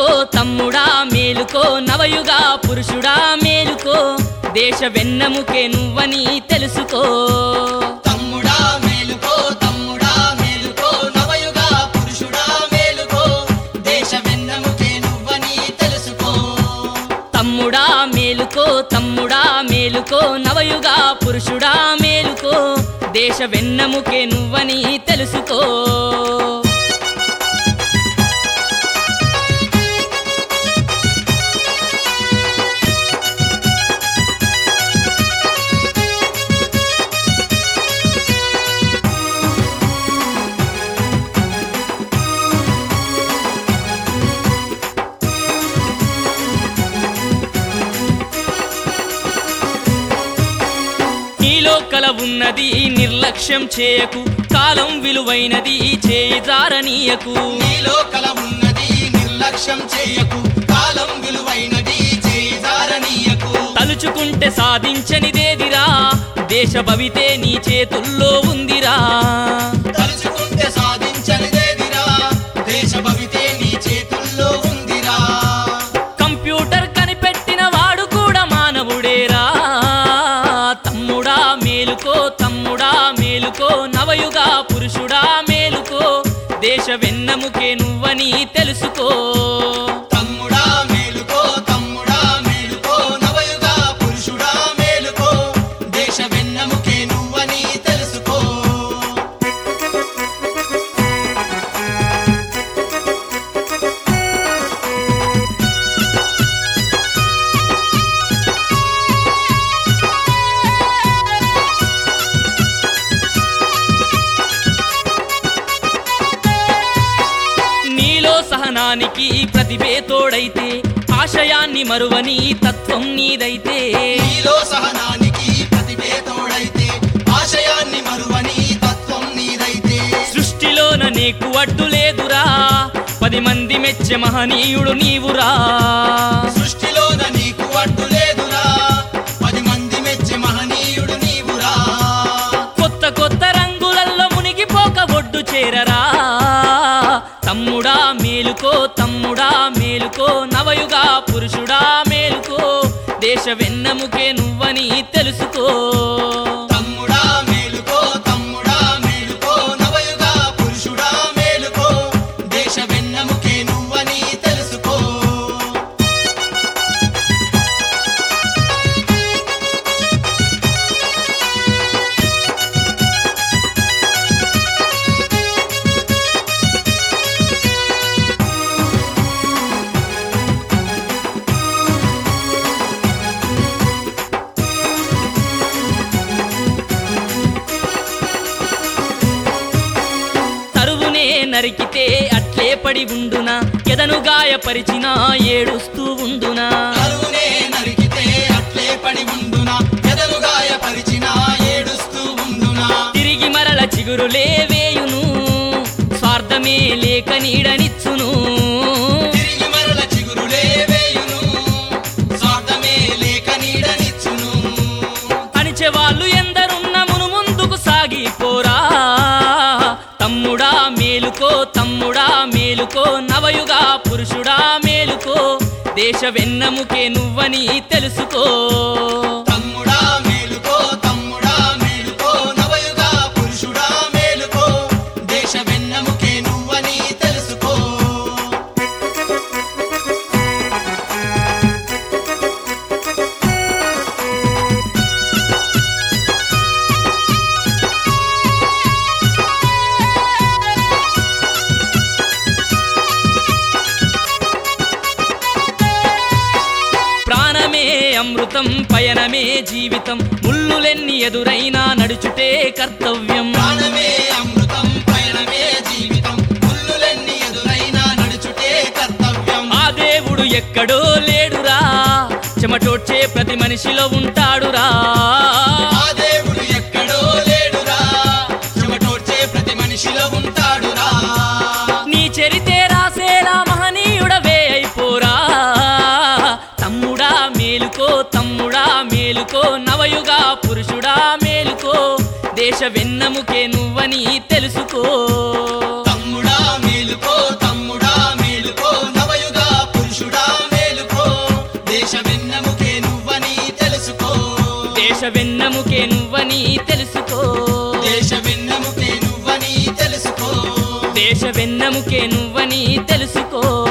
మేలుకో తమ్ముడా మేలుకో నవయుగా పురుషుడా మేలుకో దేశ వెన్నముకే నువ్వని తెలుసుకో తమ్ముడా మేలుకో తమ్ముడా మేలుకో నవయుగా పురుషుడా మేలుకో దేశ వెన్నముకే నువ్వని తెలుసుకో తమ్ముడా మేలుకో తమ్ముడా మేలుకో నవయుగా పురుషుడా మేలుకో దేశ వెన్నముకే నువ్వని తెలుసుకో నీలో కల ఉన్నది నిర్లక్ష్యం చేయకు కాలం విలువైనది చేయి జారనీయకు నీలో కల ఉన్నది నిర్లక్ష్యం చేయకు కాలం విలువైనది చేజారనీయకు తలుచుకుంటే సాధించనిదేదిరా దేశ భవితే నీ చేతుల్లో ఉందిరా తలుచుకుంటే సాధించనిదేదిరా దేశ భవితే నీ చేతుల్లో ఉందిరా కంప్యూటర్ కనిపెట్టిన వాడు కూడా మానవుడేరా తమ్ముడా మేలుకో తమ్ముడా మేలుకో నవయుగా పురుషుడా మేలుకో దేశ వెన్నముకే నువ్వని తెలుసుకో తమ్ముడా మేలుకో తమ్ముడా మేలుకో నవయుగా పురుషుడా మేలుకో దేశ వెన్నముకే నువ్వని తెలుసుకో నీలో సహనానికి ప్రతిభే తోడైతే ఆశయాన్ని మరువని తత్వం నీదైతే నీలో సహనానికి ప్రతిభే తోడైతే ఆశయాన్ని మరువని తత్వం నీదైతే సృష్టిలోన నీకు అడ్డు లేదురా పది మంది మెచ్చే మహనీయుడు నీవురా సృష్టిలోన నీకు అడ్డు లేదురా పది మంది మెచ్చే మహనీయుడు నీవురా కొత్త కొత్త రంగులల్లో మునిగిపోక ఒడ్డు చేరరా తమ్ముడా మేలుకో తమ్ముడా మేలుకో నవయుగా పురుషుడా మేలుకో దేశ వెన్నముకే నువ్వని తెలుసుకో తమ్ముడా మేలుకో తమ్ముడా మేలుకో నవయుగా పురుషుడా మేలుకో దేశ వెన్నముకే నువ్వని తెలుసుకో తరువునే నరికితే అట్లే పడి ఉండునా ఎదను గాయపరిచిన ఏడుస్తూ ఉండునా కరువునే నరికితే అట్లే పడి ఉండునా ఎదను గాయపరిచిన ఏడుస్తూ ఉండునా తిరిగి మరల చిగురులే వేయును స్వార్థమే లేక నీడనిచ్చును తిరిగి మరల చిగురులే వేయును స్వార్థమే లేక నీడనిచ్చును అణిచే వాళ్ళు ఎందరున్న మును ముందుకు సాగిపోరా తమ్ముడా మేలుకో తమ్ముడా మేలుకో నవయుగా పురుషుడా మేలుకో దేశ వెన్నముకే నువ్వని తెలుసుకో తమ్ముడా మేలుకో తమ్ముడా మేలుకో నవయుగా పురుషుడా మేలుకో దేశ వెన్నముకే నువ్వని తెలుసుకో ప్రాణమే అమృతం పయనమే జీవితం ముల్లులెన్ని ఎదురైనా నడుచుటే కర్తవ్యం ప్రాణమే అమృతం పయనమే జీవితం ముల్లులెన్ని ఎదురైనా నడుచుటే కర్తవ్యం ఆ దేవుడు ఎక్కడో లేడురా చెమటోడ్చే ప్రతి మనిషిలో ఉంటాడురా ఆ దేవుడు ఎక్కడో లేడురా చెమటోడ్చే ప్రతి మనిషిలో ఉంటాడురా నీ చరితే రాసేలా మహనీయుడవే అయిపోరా తమ్ముడా మేలుకో తమ్ముడా మేలుకో నవయుగా పురుషుడా మేలుకో దేశ వెన్నముకే నువ్వని తెలుసుకో తమ్ముడా మేలుకో తమ్ముడా మేలుకో నవయుగా వెన్నముకే నువ్వని తెలుసుకో దేశ వెన్నెముకే నువ్వని తెలుసుకో దేశ వెన్నముకే నువ్వని తెలుసుకో